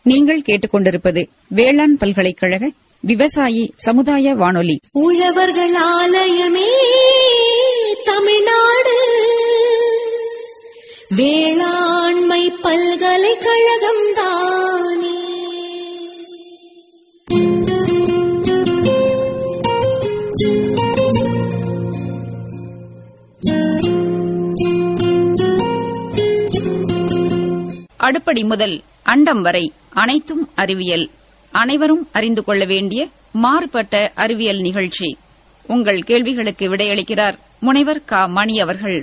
நீங்கள் கேட்டுக்கொண்டிருப்பது வேளாண் பல்கலைக்கழக விவசாயி சமுதாய வானொலி உழவர்கள் ஆலயமே தமிழ்நாடு வேளாண்மை பல்கலைக்கழகம் தானே அடுப்படி முதல் அண்டம் வரை அனைத்தும் அறிவியல் அனைவரும் அறிந்து கொள்ள வேண்டிய மாறுபட்ட அறிவியல் நிகழ்ச்சி உங்கள் கேள்விகளுக்கு விடையளிக்கிறார் முனைவர் க மணி அவர்கள்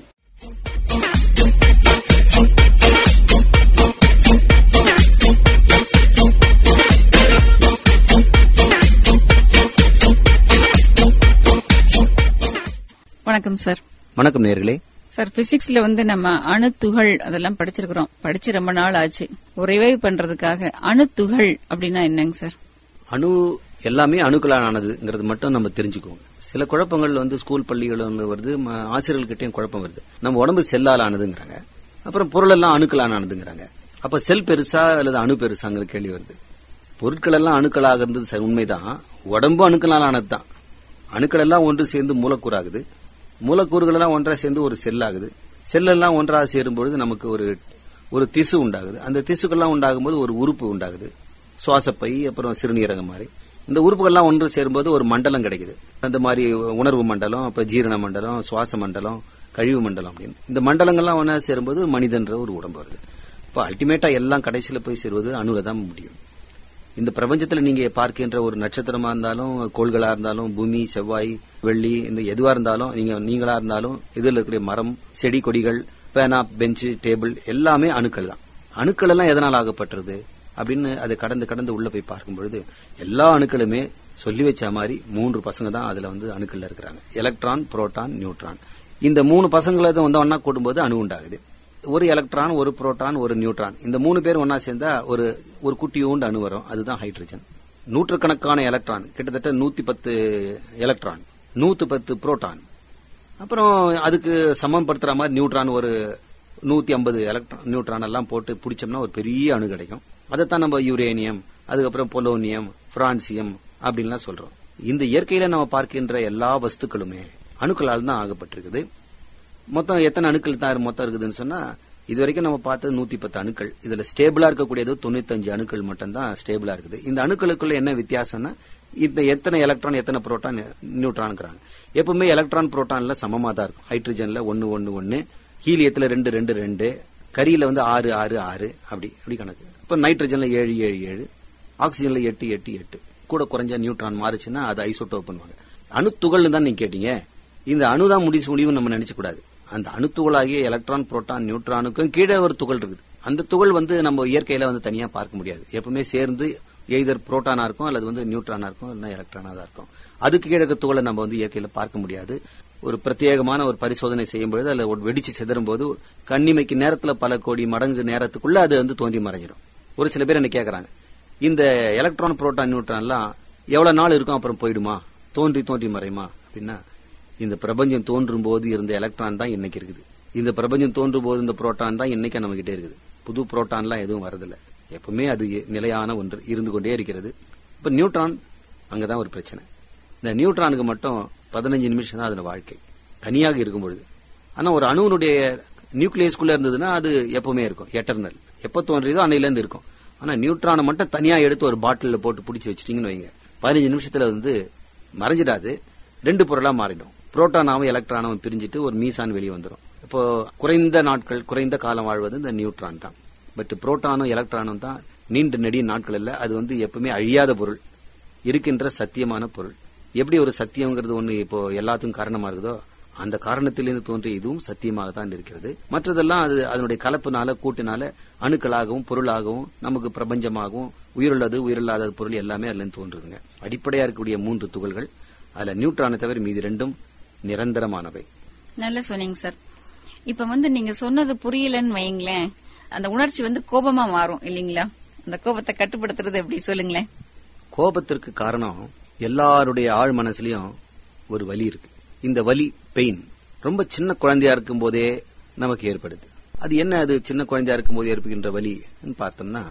வணக்கம் சார் வணக்கம் நேர்களே சார் பிசிக்ஸ்ல வந்து நம்ம அணுத்துகள் அதெல்லாம் படிச்சிருக்கிறோம் படிச்சு ரொம்ப நாள் ஆச்சு ரிவைவ் பண்றதுக்காக அணுத்துகள் அப்படின்னா என்னங்க சார் அணு எல்லாமே அணுக்களானதுங்கிறது மட்டும் நம்ம தெரிஞ்சுக்குவோம் சில குழப்பங்கள் வந்து ஸ்கூல் பள்ளிகள் வந்து வருது ம- ஆசிரியர்கள்கிட்டயும் குழப்பம் வருது நம்ம உடம்பு செல்லால் ஆனதுங்கிறாங்க அப்புறம் பொருள் எல்லாம் அணுக்களானதுங்கிறாங்க அப்ப செல் பெருசா அல்லது அணு பெருசாங்கிற கேள்வி வருது பொருட்கள் எல்லாம் அணுக்களாக இருந்தது சரி, உண்மைதான் உடம்பு அணுக்களால் ஆனதுதான் அணுக்கள் எல்லாம் ஒன்று சேர்ந்து மூலக்கூறாகுது மூலக்கூறுகள் எல்லாம் ஒன்றா சேர்ந்து ஒரு செல் ஆகுது செல் எல்லாம் ஒன்றாக சேரும்பொழுது நமக்கு ஒரு ஒரு திசு உண்டாகுது அந்த திசுக்கெல்லாம் உண்டாகும்போது ஒரு உறுப்பு உண்டாகுது சுவாசப்பை அப்புறம் சிறுநீரகம் மாதிரி இந்த உறுப்புகள்லாம் ஒன்று சேரும்போது ஒரு மண்டலம் கிடைக்குது அந்த மாதிரி உணர்வு மண்டலம் அப்ப ஜீரண மண்டலம் சுவாச மண்டலம் கழிவு மண்டலம் அப்படின்னு இந்த மண்டலங்கள்லாம் ஒன்றா சேரும்போது மனிதன்ற ஒரு உடம்பு வருது இப்போ அல்டிமேட்டா எல்லாம் கடைசியில போய் சேருவது அணுல தான் முடியும் இந்த பிரபஞ்சத்துல நீங்க பார்க்கின்ற ஒரு நட்சத்திரமா இருந்தாலும் கோள்களா இருந்தாலும் பூமி செவ்வாய் வெள்ளி இந்த எதுவா இருந்தாலும் நீங்க நீங்களா இருந்தாலும் இதுல இருக்கக்கூடிய மரம் செடி கொடிகள் பேனா பெஞ்சு டேபிள் எல்லாமே அணுக்கள் தான் அணுக்கள் எல்லாம் எதனால் ஆகப்பட்டது அப்படின்னு அதை கடந்து கடந்து உள்ள போய் பார்க்கும் பொழுது எல்லா அணுக்களுமே சொல்லி வச்ச மாதிரி மூன்று பசங்க தான் அதுல வந்து அணுக்கள்ல இருக்கிறாங்க எலக்ட்ரான் புரோட்டான் நியூட்ரான் இந்த மூணு பசங்களை தான் வந்து ஒன்னா கூடும்போது அணு உண்டாகுது ஒரு எலக்ட்ரான் ஒரு புரோட்டான் ஒரு நியூட்ரான் இந்த மூணு பேர் ஒன்னா சேர்ந்தா ஒரு ஒரு குட்டியோண்டு அணு வரும் அதுதான் ஹைட்ரஜன் நூற்றுக்கணக்கான எலக்ட்ரான் கிட்டத்தட்ட நூத்தி பத்து எலக்ட்ரான் நூத்தி பத்து புரோட்டான் அப்புறம் அதுக்கு சமன்படுத்துற மாதிரி நியூட்ரான் ஒரு நூத்தி ஐம்பது எலக்ட்ரான் நியூட்ரான் எல்லாம் போட்டு பிடிச்சோம்னா ஒரு பெரிய அணு கிடைக்கும் அதைத்தான் நம்ம யுரேனியம் அதுக்கப்புறம் பொலோனியம் பிரான்சியம் அப்படின்லாம் சொல்றோம் இந்த இயற்கையில நம்ம பார்க்கின்ற எல்லா வஸ்துக்களுமே அணுக்களால் தான் ஆகப்பட்டிருக்குது மொத்தம் எத்தனை அணுக்கள் தான் மொத்தம் இருக்குதுன்னு சொன்னா இது வரைக்கும் நம்ம பார்த்தது நூத்தி பத்து அணுக்கள் இதுல ஸ்டேபிளா இருக்கக்கூடியது தொண்ணூத்தஞ்சு அணுக்கள் மட்டும் தான் ஸ்டேபிளா இருக்குது இந்த அணுக்களுக்குள்ள என்ன வித்தியாசம்னா இந்த எத்தனை எலக்ட்ரான் எத்தனை புரோட்டான் நியூட்ரான்ங்கிறாங்க எப்பவுமே எலக்ட்ரான் புரோட்டான்ல சமமா தான் இருக்கும் ஹைட்ரஜன்ல ஒன்னு ஒன்னு ஒன்னு ஹீலியத்துல ரெண்டு ரெண்டு ரெண்டு கரியில வந்து ஆறு ஆறு ஆறு அப்படி அப்படி கணக்கு இப்ப நைட்ரஜன்ல ஏழு ஏழு ஏழு ஆக்சிஜன்ல எட்டு எட்டு எட்டு கூட குறைஞ்ச நியூட்ரான் மாறுச்சுன்னா அது ஐசோட்டோப் பண்ணுவாங்க அணுத்துகள்னு தான் நீங்க கேட்டீங்க இந்த அணுதான் முடிச்சு முடிவு நம்ம நினைச்ச கூடாது அந்த அணுத்துகளாகிய எலக்ட்ரான் புரோட்டான் நியூட்ரானுக்கும் கீழே ஒரு துகள் இருக்குது அந்த துகள் வந்து நம்ம இயற்கையில வந்து தனியா பார்க்க முடியாது எப்பவுமே சேர்ந்து எய்தர் புரோட்டானா இருக்கும் அல்லது வந்து நியூட்ரானா இருக்கும் இல்லைன்னா எலக்ட்ரானா தான் இருக்கும் அதுக்கு கீழே இருக்க துகளை நம்ம வந்து இயற்கையில பார்க்க முடியாது ஒரு பிரத்யேகமான ஒரு பரிசோதனை செய்யும் பொழுது அதுல ஒரு வெடிச்சு சிதறும் போது கண்ணிமைக்கு நேரத்துல பல கோடி மடங்கு நேரத்துக்குள்ள அது வந்து தோன்றி மறைஞ்சிடும் ஒரு சில பேர் என்ன கேக்குறாங்க இந்த எலக்ட்ரான் புரோட்டான் நியூட்ரான் எல்லாம் எவ்வளவு நாள் இருக்கும் அப்புறம் போயிடுமா தோன்றி தோன்றி மறையுமா அப்படின்னா இந்த பிரபஞ்சம் தோன்றும் போது இருந்த எலக்ட்ரான் தான் இன்னைக்கு இருக்குது இந்த பிரபஞ்சம் தோன்றும் போது இந்த புரோட்டான் தான் இன்னைக்கு நம்ம கிட்டே இருக்குது புது புரோட்டான்லாம் எதுவும் வரதில்ல எப்பவுமே அது நிலையான ஒன்று இருந்து கொண்டே இருக்கிறது இப்ப நியூட்ரான் அங்கதான் ஒரு பிரச்சனை இந்த நியூட்ரானுக்கு மட்டும் பதினஞ்சு நிமிஷம் தான் அதுல வாழ்க்கை தனியாக இருக்கும் பொழுது ஆனா ஒரு அணுவனுடைய நியூக்ளியஸ்குள்ள இருந்ததுன்னா அது எப்பவுமே இருக்கும் எட்டர்னல் எப்ப தோன்றியதோ அன்னையில இருந்து இருக்கும் ஆனா நியூட்ரானை மட்டும் தனியா எடுத்து ஒரு பாட்டில்ல போட்டு பிடிச்சி வச்சிட்டீங்கன்னு வைங்க பதினஞ்சு நிமிஷத்துல வந்து மறைஞ்சிடாது ரெண்டு பொருளா மாறிடும் புரோட்டானாவும் எலக்ட்ரானாவும் பிரிஞ்சிட்டு ஒரு மீசான் வெளியே வந்துடும் இப்போ குறைந்த நாட்கள் குறைந்த காலம் வாழ்வது இந்த நியூட்ரான் தான் பட் புரோட்டானும் எலக்ட்ரானும் தான் நீண்ட நெடிய நாட்கள் இல்ல அது வந்து எப்பவுமே அழியாத பொருள் இருக்கின்ற சத்தியமான பொருள் எப்படி ஒரு சத்தியம்ங்கிறது ஒண்ணு இப்போ எல்லாத்துக்கும் காரணமா இருக்குதோ அந்த காரணத்திலிருந்து தோன்றிய இதுவும் சத்தியமாக தான் இருக்கிறது மற்றதெல்லாம் அது அதனுடைய கலப்புனால கூட்டினால அணுக்களாகவும் பொருளாகவும் நமக்கு பிரபஞ்சமாகவும் உயிருள்ளது உயிரில்லாத பொருள் எல்லாமே அதுல இருந்து தோன்றுதுங்க அடிப்படையா இருக்கக்கூடிய மூன்று துகள்கள் அதுல நியூட்ரானை தவிர மீதி ரெண்டும் நிரந்தரமானவை நல்லா சொன்னீங்க சார் இப்ப வந்து நீங்க சொன்னது புரியலன்னு வைங்களேன் அந்த உணர்ச்சி வந்து கோபமா மாறும் இல்லீங்களா அந்த கோபத்தை கட்டுப்படுத்துறது எப்படி சொல்லுங்களேன் கோபத்திற்கு காரணம் எல்லாருடைய ஆழ் மனசுலயும் ஒரு வலி இருக்கு இந்த வலி பெயின் ரொம்ப சின்ன குழந்தையா இருக்கும் போதே நமக்கு ஏற்படுது அது என்ன அது சின்ன குழந்தையா இருக்கும் போது ஏற்படுகின்ற வலி பார்த்தோம்னா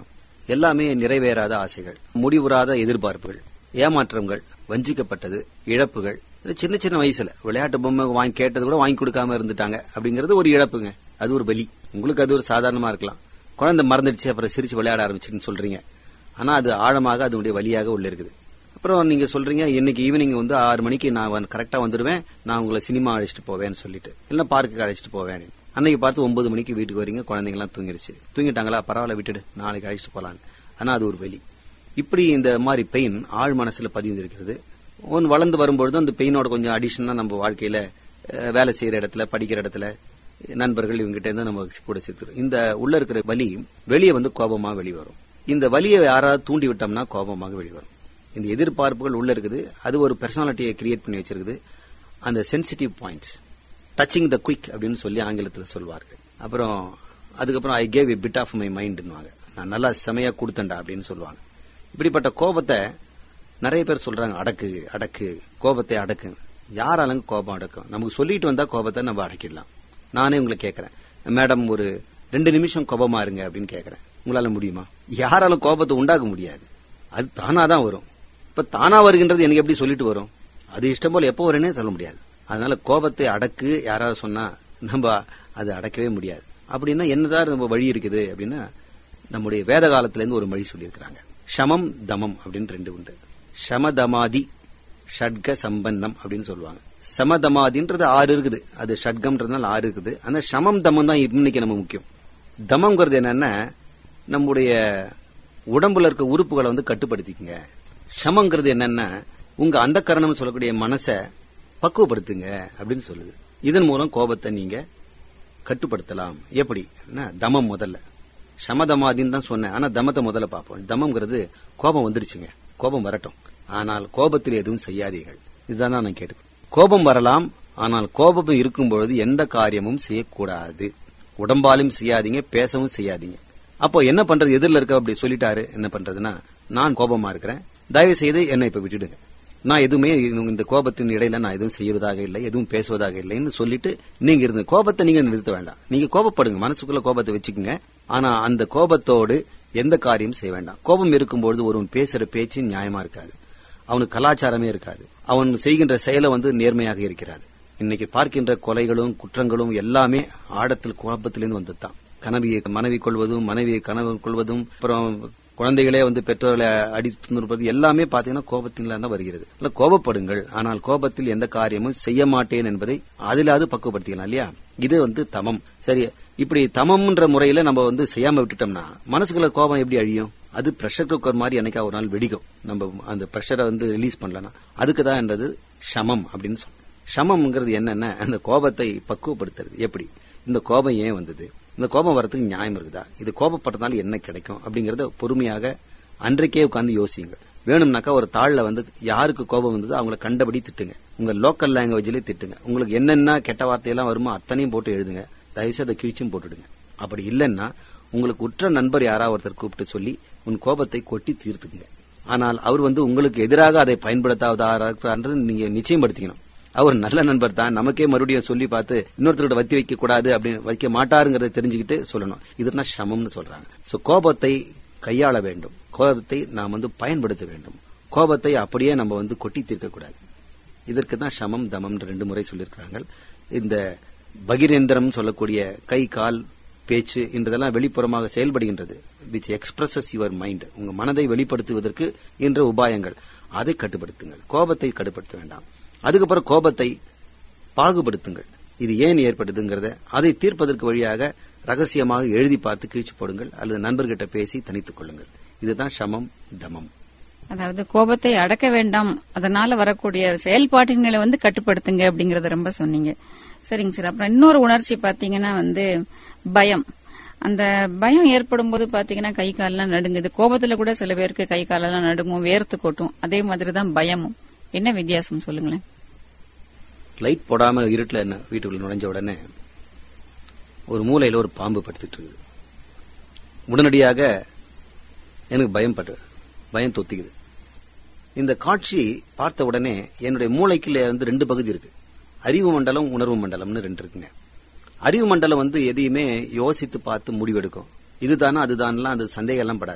எல்லாமே நிறைவேறாத ஆசைகள் முடிவுறாத எதிர்பார்ப்புகள் ஏமாற்றங்கள் வஞ்சிக்கப்பட்டது இழப்புகள் இது சின்ன சின்ன வயசுல விளையாட்டு பொம்மை வாங்கி கேட்டது கூட வாங்கி கொடுக்காம இருந்துட்டாங்க அப்படிங்கிறது ஒரு இழப்புங்க அது ஒரு பலி உங்களுக்கு அது ஒரு சாதாரணமா இருக்கலாம் குழந்தை மறந்துடுச்சு அப்புறம் சிரிச்சு விளையாட ஆரம்பிச்சுன்னு சொல்றீங்க ஆனா அது ஆழமாக அதனுடைய வழியாக உள்ள இருக்குது அப்புறம் நீங்க சொல்றீங்க இன்னைக்கு ஈவினிங் வந்து ஆறு மணிக்கு நான் கரெக்டா வந்துடுவேன் நான் உங்களை சினிமா அழைச்சிட்டு போவேன்னு சொல்லிட்டு இல்ல பார்க்குக்கு அழைச்சிட்டு போவேன் அன்னைக்கு பார்த்து ஒன்பது மணிக்கு வீட்டுக்கு வரீங்க குழந்தைங்க எல்லாம் தூங்கிடுச்சு தூங்கிட்டாங்களா பரவாயில்ல விட்டுடு நாளைக்கு அழைச்சிட்டு போலான்னு ஆனா அது ஒரு வலி இப்படி இந்த மாதிரி பெயின் ஆழ் மனசுல பதிந்திருக்கிறது ஒன்று வளர்ந்து வரும்பொழுது அந்த பெயினோட கொஞ்சம் அடிஷனா நம்ம வாழ்க்கையில அஹ், வேலை செய்யற இடத்துல படிக்கிற இடத்துல நண்பர்கள் இவங்ககிட்ட இருந்து நம்ம கூட சேர்த்துரும் இந்த உள்ள இருக்கிற வலி வெளியே வந்து கோபமா வெளிவரும் இந்த வலியை யாராவது தூண்டி விட்டோம்னா கோபமாக வெளிவரும் இந்த எதிர்பார்ப்புகள் உள்ள இருக்குது அது ஒரு பர்சனாலிட்டியை கிரியேட் பண்ணி வச்சிருக்குது அந்த sensitive points touching the quick அப்படின்னு சொல்லி ஆங்கிலத்தில் சொல்வார்கள் அப்புறம் அதுக்கப்புறம் I gave a bit of my மைண்ட்னுவாங்க நான் நல்லா செமையா கொடுத்தேன்டா அப்படின்னு சொல்லுவாங்க இப்படிப்பட்ட கோபத்தை நிறைய பேர் சொல்றாங்க அடக்கு அடக்கு கோபத்தை அடக்கு யாராலும் கோபம் அடக்கும் நமக்கு சொல்லிட்டு வந்தா கோபத்தை நம்ம அடக்கிடலாம் நானே உங்களை கேட்கறேன் மேடம் ஒரு ரெண்டு நிமிஷம் கோபமா இருங்க அப்படின்னு கேட்கறேன் உங்களால முடியுமா யாராலும் கோபத்தை உண்டாக்க முடியாது அது தானா தான் வரும் இப்ப தானா வருகின்றது எனக்கு எப்படி சொல்லிட்டு வரும் அது இஷ்டம் போல எப்போ வரும்னே சொல்ல முடியாது அதனால கோபத்தை அடக்கு யாராவது சொன்னா நம்ம அதை அடக்கவே முடியாது அப்படின்னா என்னதான் நம்ம வழி இருக்குது அப்படின்னா நம்முடைய வேத காலத்துல இருந்து ஒரு மொழி சொல்லியிருக்கிறாங்க ஷமம் தமம் அப்படின்னு ரெண்டு உண்டு ஷமதமாதி ஷட்க சம்பந்தம் அப்படின்னு சொல்லுவாங்க சமதமாதின்றது ஆறு இருக்குது அது ஷட்கம்ன்றதுனால ஆறு இருக்குது அந்த ஷமம் தமம் தான் இன்னைக்கு நம்ம முக்கியம் தமம்ங்கிறது என்னன்னா நம்முடைய உடம்புல இருக்க உறுப்புகளை வந்து கட்டுப்படுத்திக்கங்க ஷமங்கிறது என்னன்னா உங்க அந்த கரணம் சொல்லக்கூடிய மனசை பக்குவப்படுத்துங்க அப்படின்னு சொல்லுது இதன் மூலம் கோபத்தை நீங்க கட்டுப்படுத்தலாம் எப்படி என்ன, தமம் முதல்ல சமதமாதின்னு தான் சொன்னேன் ஆனா தமத்தை முதல்ல பார்ப்போம் தமம்ங்கிறது கோபம் வந்துருச்சுங்க கோபம் வரட்டும் ஆனால் கோபத்தில் எதுவும் செய்யாதீர்கள் இதுதான் நான் கேட்டு கோபம் வரலாம் ஆனால் கோபம் இருக்கும் பொழுது எந்த காரியமும் செய்யக்கூடாது உடம்பாலும் செய்யாதீங்க பேசவும் செய்யாதீங்க அப்போ என்ன பண்றது எதிரில் இருக்க அப்படி சொல்லிட்டாரு என்ன பண்றதுன்னா நான் கோபமா இருக்கிறேன் தயவு செய்து என்னை இப்ப விட்டுடுங்க நான் எதுவுமே இந்த கோபத்தின் இடையில நான் எதுவும் செய்வதாக இல்லை எதுவும் பேசுவதாக இல்லைன்னு சொல்லிட்டு நீங்க இருந்த கோபத்தை நீங்க நிறுத்த வேண்டாம் நீங்க கோபப்படுங்க மனசுக்குள்ள கோபத்தை வச்சுக்கோங்க ஆனா அந்த கோபத்தோடு எந்த காரியம் செய்ய வேண்டாம் கோபம் இருக்கும்பொழுது ஒருவன் பேசுற பேச்சு நியாயமா இருக்காது அவனுக்கு கலாச்சாரமே இருக்காது அவன் செய்கின்ற செயலை வந்து நேர்மையாக இருக்கிறாது இன்னைக்கு பார்க்கின்ற கொலைகளும் குற்றங்களும் எல்லாமே ஆழத்தில் குழப்பத்திலிருந்து வந்ததுதான் கனவியை மனைவி கொள்வதும் மனைவியை கனவு கொள்வதும் அப்புறம் குழந்தைகளே வந்து பெற்றோர்களை அடித்து நிற்பது எல்லாமே பாத்தீங்கன்னா கோபத்தில தான் வருகிறது இல்ல கோபப்படுங்கள் ஆனால் கோபத்தில் எந்த காரியமும் செய்ய மாட்டேன் என்பதை அதிலாவது பக்குவப்படுத்திக்கலாம் இல்லையா இது வந்து தமம் சரி இப்படி தமம்ன்ற முறையில நம்ம வந்து செய்யாம விட்டுட்டோம்னா மனசுக்குள்ள கோபம் எப்படி அழியும் அது பிரஷர் குக்கர் மாதிரி என்னைக்கா ஒரு நாள் வெடிக்கும் நம்ம அந்த பிரஷரை வந்து ரிலீஸ் பண்ணலனா அதுக்கு தான் என்றது ஷமம் அப்படின்னு சொல்றோம் ஷமம்ங்கிறது என்னன்னா அந்த கோபத்தை பக்குவப்படுத்துறது எப்படி இந்த கோபம் ஏன் வந்தது இந்த கோபம் வரதுக்கு நியாயம் இருக்குதா இது கோபப்பட்டதால என்ன கிடைக்கும் அப்படிங்கறத பொறுமையாக அன்றைக்கே உட்கார்ந்து யோசிங்க வேணும்னாக்கா ஒரு தாள்ல வந்து யாருக்கு கோபம் வந்ததோ அவங்கள கண்டபடி திட்டுங்க உங்க லோக்கல் லாங்குவேஜ்லயே திட்டுங்க உங்களுக்கு என்னென்ன கெட்ட வார்த்தையெல்லாம் வருமோ அத்தனையும் போட்டு எழுதுங்க தயவுசெய்து அதை கிழிச்சும் போட்டுடுங்க அப்படி இல்லைன்னா உங்களுக்கு உற்ற நண்பர் யாராவது ஒருத்தர் கூப்பிட்டு சொல்லி உன் கோபத்தை கொட்டி தீர்த்துக்குங்க ஆனால் அவர் வந்து உங்களுக்கு எதிராக அதை பயன்படுத்தாதது நீங்க நிச்சயப்படுத்திக்கணும் அவர் நல்ல நண்பர் தான் நமக்கே மறுபடியும் சொல்லி பார்த்து இன்னொருத்தரோட வத்தி வைக்க கூடாது அப்படின்னு வைக்க மாட்டாருங்கிறத தெரிஞ்சுக்கிட்டு சொல்லணும் இதுனா சிரமம்னு சொல்றாங்க சோ கோபத்தை கையாள வேண்டும் கோபத்தை நாம் வந்து பயன்படுத்த வேண்டும் கோபத்தை அப்படியே நம்ம வந்து கொட்டி தீர்க்க கூடாது இதற்கு தான் சமம் தமம் ரெண்டு முறை சொல்லியிருக்கிறாங்க இந்த பகிரேந்திரம் சொல்லக்கூடிய கை கால் பேச்சு என்றதெல்லாம் வெளிப்புறமாக செயல்படுகின்றது விச் எக்ஸ்பிரஸஸ் யுவர் மைண்ட் உங்க மனதை வெளிப்படுத்துவதற்கு என்ற உபாயங்கள் அதை கட்டுப்படுத்துங்கள் கோபத்தை கட்டுப்படுத்த வேண்டாம் அதுக்கப்புறம் கோபத்தை பாகுபடுத்துங்கள் இது ஏன் ஏற்படுதுங்கிறத அதை தீர்ப்பதற்கு வழியாக ரகசியமாக எழுதி பார்த்து கிழிச்சு போடுங்கள் அல்லது நண்பர்கிட்ட பேசி தனித்துக் கொள்ளுங்கள் இதுதான் சமம் தமம் அதாவது கோபத்தை அடக்க வேண்டாம் அதனால வரக்கூடிய செயல்பாட்டின்களை வந்து கட்டுப்படுத்துங்க அப்படிங்கறத ரொம்ப சொன்னீங்க சரிங்க சார் அப்புறம் இன்னொரு உணர்ச்சி பாத்தீங்கன்னா வந்து பயம் அந்த பயம் ஏற்படும் போது பாத்தீங்கன்னா கை காலெல்லாம் நடுங்குது கோபத்துல கூட சில பேருக்கு கை காலெல்லாம் நடுங்கும் வேர்த்து கொட்டும் அதே மாதிரிதான் பயமும் என்ன வித்தியாசம் சொல்லுங்களேன் லைட் போடாம இருட்டுல என்ன வீட்டுக்குள்ள நுழைஞ்ச உடனே ஒரு மூலையில ஒரு பாம்பு படுத்துட்டு இருக்குது உடனடியாக எனக்கு பயம் பட்டு பயம் தொத்திக்குது இந்த காட்சி பார்த்த உடனே என்னுடைய மூளைக்குள்ள வந்து ரெண்டு பகுதி இருக்கு அறிவு மண்டலம் உணர்வு மண்டலம்னு ரெண்டு இருக்குங்க அறிவு மண்டலம் வந்து எதையுமே யோசித்து பார்த்து முடிவெடுக்கும் இதுதானா அதுதான்லாம் அது சந்தேகம் எல்லாம் படாது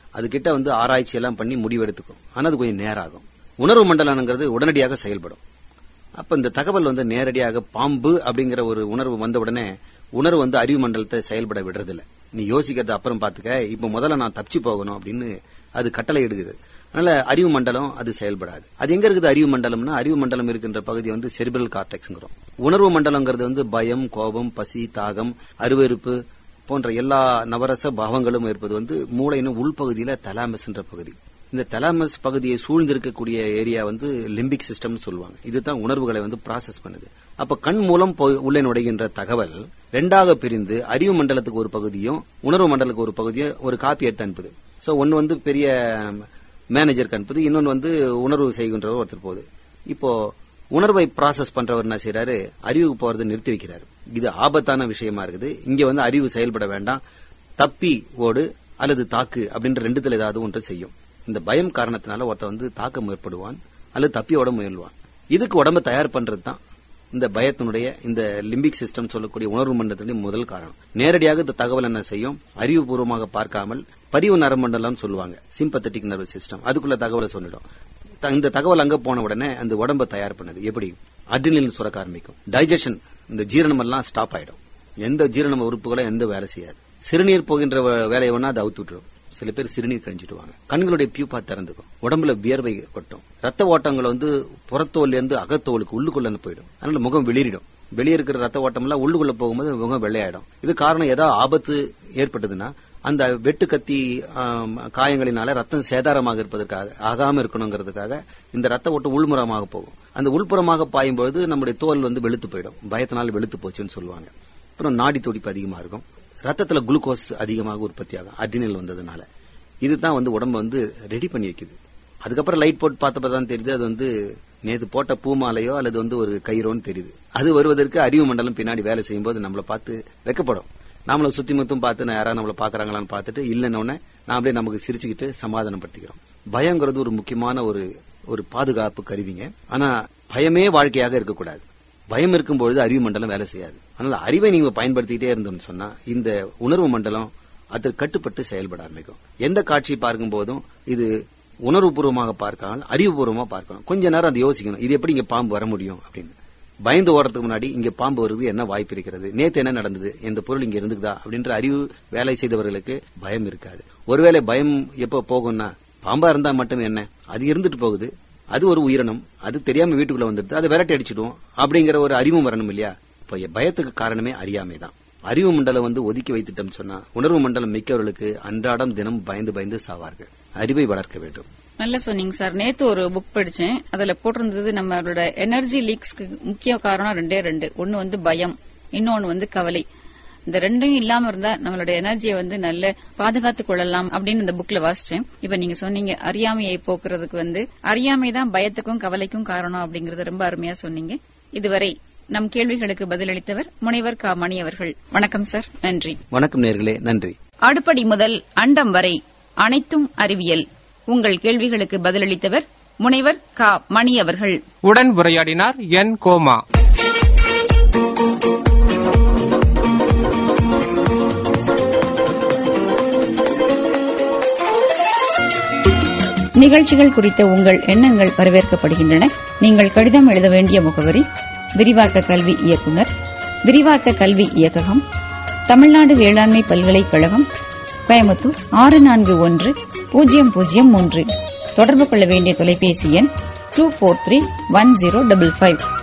அது கிட்ட வந்து ஆராய்ச்சி எல்லாம் பண்ணி முடிவெடுத்துக்கும் ஆனா அது கொஞ்சம் நேரம் ஆகும் உணர்வு மண்டலம்ங்கிறது உடனடியாக செயல்படும் அப்ப இந்த தகவல் வந்து நேரடியாக பாம்பு அப்படிங்கிற ஒரு உணர்வு வந்த உடனே உணர்வு வந்து அறிவு மண்டலத்தை செயல்பட விடுறதில்ல நீ யோசிக்கிறத அப்புறம் பாத்துக்க இப்ப முதல்ல நான் தப்பிச்சு போகணும் அப்படின்னு அது கட்டளை எடுக்குது அதனால அறிவு மண்டலம் அது செயல்படாது அது எங்க இருக்குது அறிவு மண்டலம்னா அறிவு மண்டலம் இருக்கின்ற பகுதி வந்து செரிபிரல் கார்டெக்ஸ்ங்கிறோம் உணர்வு மண்டலங்கிறது வந்து பயம் கோபம் பசி தாகம் அருவருப்பு போன்ற எல்லா நவரச பாவங்களும் இருப்பது வந்து மூளையின் உள்பகுதியில தலாமஸ்ன்ற பகுதி இந்த தலாமஸ் பகுதியை சூழ்ந்திருக்கக்கூடிய ஏரியா வந்து லிம்பிக் சிஸ்டம்னு சொல்லுவாங்க இதுதான் உணர்வுகளை வந்து ப்ராசஸ் பண்ணுது அப்ப கண் மூலம் போய் உள்ளே நுழைகின்ற தகவல் ரெண்டாக பிரிந்து அறிவு மண்டலத்துக்கு ஒரு பகுதியும் உணர்வு மண்டலத்துக்கு ஒரு பகுதியும் ஒரு காப்பி எடுத்து அனுப்புது சோ ஒன்னு வந்து பெரிய மேனேஜருக்கு அனுப்புது இன்னொன்னு வந்து உணர்வு செய்கின்றவர் ஒருத்தர் போகுது இப்போ உணர்வை ப்ராசஸ் பண்றவர் என்ன செய்யறாரு அறிவுக்கு போறதை நிறுத்தி வைக்கிறாரு இது ஆபத்தான விஷயமா இருக்குது இங்க வந்து அறிவு செயல்பட வேண்டாம் தப்பி ஓடு அல்லது தாக்கு அப்படின்ற ரெண்டுத்துல ஏதாவது ஒன்று செய்யும் இந்த பயம் காரணத்தினால ஒருத்தன் வந்து தாக்க முற்படுவான் அல்லது தப்பியோட முயல்வான் இதுக்கு உடம்ப தயார் பண்றது தான் இந்த பயத்தினுடைய இந்த லிம்பிக் சிஸ்டம் சொல்லக்கூடிய உணர்வு மண்டலத்தினுடைய முதல் காரணம் நேரடியாக இந்த தகவல் என்ன செய்யும் அறிவுபூர்வமாக பார்க்காமல் பரிவு நரமண்டலம் சொல்லுவாங்க சிம்பத்தட்டிக் நர்வஸ் சிஸ்டம் அதுக்குள்ள தகவலை சொல்லிடும் த- இந்த தகவல் அங்க போன உடனே அந்த உடம்ப தயார் பண்ணுது எப்படி அட்ரினலின் சுரக்க ஆரம்பிக்கும் டைஜஷன் இந்த ஜீரணம் எல்லாம் ஸ்டாப் ஆயிடும் எந்த ஜீரண உறுப்புகளும் எந்த வேலை செய்யாது சிறுநீர் போகின்ற வே- வேலையை வேணா அது அவுத்து விட்டுரும் சில பேர் சிறுநீர் கழிஞ்சிடுவாங்க கண்களுடைய பியூப்பா திறந்துக்கும் உடம்புல வியர்வை கொட்டும் ரத்த ஓட்டங்கள் வந்து புறத்தோல்ல இருந்து அகத்தோலுக்கு உள்ளுக்குள்ள போயிடும் அதனால முகம் வெளியிடும் வெளியே இருக்கிற ரத்த ஓட்டம் எல்லாம் உள்ளுக்குள்ள போகும்போது முகம் வெள்ளையாயிடும் இது காரணம் ஏதாவது ஆபத்து ஏற்பட்டதுன்னா அந்த வெட்டு கத்தி ஆம், காயங்களினால ரத்தம் சேதாரமாக இருப்பதற்காக ஆகாம இருக்கணுங்கிறதுக்காக இந்த ரத்த ஓட்டம் உள்முறமாக போகும் அந்த உள்புறமாக பாயும் பொழுது நம்முடைய தோல் வந்து வெளுத்து போயிடும் பயத்தினால் வெளுத்து போச்சுன்னு சொல்லுவாங்க அப்புறம் நாடி துடிப்பு அதிகமா இருக்கும் ரத்தத்துல குளுக்கோஸ் அதிகமாக உற்பத்தி ஆகும் அட்ரினல் வந்ததுனால இதுதான் வந்து உடம்ப வந்து ரெடி பண்ணி வைக்குது அதுக்கப்புறம் லைட் போட்டு பார்த்தப்ப தான் தெரியுது அது வந்து நேத்து போட்ட பூமாலையோ அல்லது வந்து ஒரு கயிறோன்னு தெரியுது அது வருவதற்கு அறிவு மண்டலம் பின்னாடி வேலை செய்யும்போது நம்மளை பார்த்து வெக்கப்படும் நாமள சுத்தி முத்தும் பார்த்து நான் யாராவது நம்மள பாக்குறாங்களான்னு பார்த்துட்டு இல்லைன்னு நான் அப்படியே நமக்கு சிரிச்சுக்கிட்டு சமாதானப்படுத்திக்கிறோம் பயங்கிறது ஒரு முக்கியமான ஒரு ஒரு பாதுகாப்பு கருவிங்க ஆனா பயமே வாழ்க்கையாக இருக்கக்கூடாது பயம் இருக்கும்பொழுது அறிவு மண்டலம் வேலை செய்யாது அதனால அறிவை நீங்க பயன்படுத்திக்கிட்டே இருந்தோம்னு சொன்னா இந்த உணர்வு மண்டலம் அது கட்டுப்பட்டு செயல்பட ஆரம்பிக்கும் எந்த காட்சி பார்க்கும் போதும் இது உணர்வுபூர்வமாக பார்க்காமல் அறிவுபூர்வமா பார்க்கணும் கொஞ்ச நேரம் அதை யோசிக்கணும் இது எப்படி இங்க பாம்பு வர முடியும் அப்படின்னு பயந்து ஓடுறதுக்கு முன்னாடி இங்க பாம்பு வருது என்ன வாய்ப்பு இருக்கிறது நேத்து என்ன நடந்தது இந்த பொருள் இங்க இருந்துக்குதா அப்படின்ற அறிவு வேலை செய்தவர்களுக்கு பயம் இருக்காது ஒருவேளை பயம் எப்போ போகும்னா பாம்பா இருந்தா மட்டும் என்ன அது இருந்துட்டு போகுது அது ஒரு உயிரினம் அது தெரியாம வீட்டுக்குள்ள வந்துடுது அதை விரட்டி அடிச்சிடுவோம் அப்படிங்கிற ஒரு அறிவும் வரணும் இல்லையா இப்ப பயத்துக்கு காரணமே அறியாமை தான் அறிவு மண்டலம் வந்து ஒதுக்கி வைத்துட்டோம் சொன்னா உணர்வு மண்டலம் மிக்கவர்களுக்கு அன்றாடம் தினம் பயந்து பயந்து சாவார்கள் அறிவை வளர்க்க வேண்டும் நல்லா சொன்னீங்க சார் நேத்து ஒரு புக் படிச்சேன் அதுல போட்டிருந்தது நம்மளோட எனர்ஜி லீக்ஸ்க்கு முக்கிய காரணம் ரெண்டே ரெண்டு ஒன்னு வந்து பயம் இன்னொன்னு வந்து கவலை இந்த ரெண்டையும் இல்லாம இருந்தா நம்மளோட எனர்ஜியை வந்து நல்ல பாதுகாத்துக் கொள்ளலாம் அப்படின்னு இந்த புக்ல வாசிச்சேன் இப்ப நீங்க சொன்னீங்க அறியாமையை போக்குறதுக்கு வந்து அறியாமை தான் பயத்துக்கும் கவலைக்கும் காரணம் அப்படிங்கறத ரொம்ப அருமையா சொன்னீங்க இதுவரை நம் கேள்விகளுக்கு பதிலளித்தவர் முனைவர் கா மணி அவர்கள் வணக்கம் சார் நன்றி வணக்கம் நேர்களே நன்றி அடுப்படி முதல் அண்டம் வரை அனைத்தும் அறிவியல் உங்கள் கேள்விகளுக்கு பதிலளித்தவர் முனைவர் கா மணி அவர்கள் உடன் உரையாடினார் என் கோமா நிகழ்ச்சிகள் குறித்த உங்கள் எண்ணங்கள் வரவேற்கப்படுகின்றன நீங்கள் கடிதம் எழுத வேண்டிய முகவரி விரிவாக்க கல்வி இயக்குனர் விரிவாக்க கல்வி இயக்ககம் தமிழ்நாடு வேளாண்மை பல்கலைக்கழகம் கோயம்புத்தூர் ஆறு நான்கு ஒன்று பூஜ்ஜியம் பூஜ்ஜியம் மூன்று தொடர்பு கொள்ள வேண்டிய தொலைபேசி எண் two four three one zero double five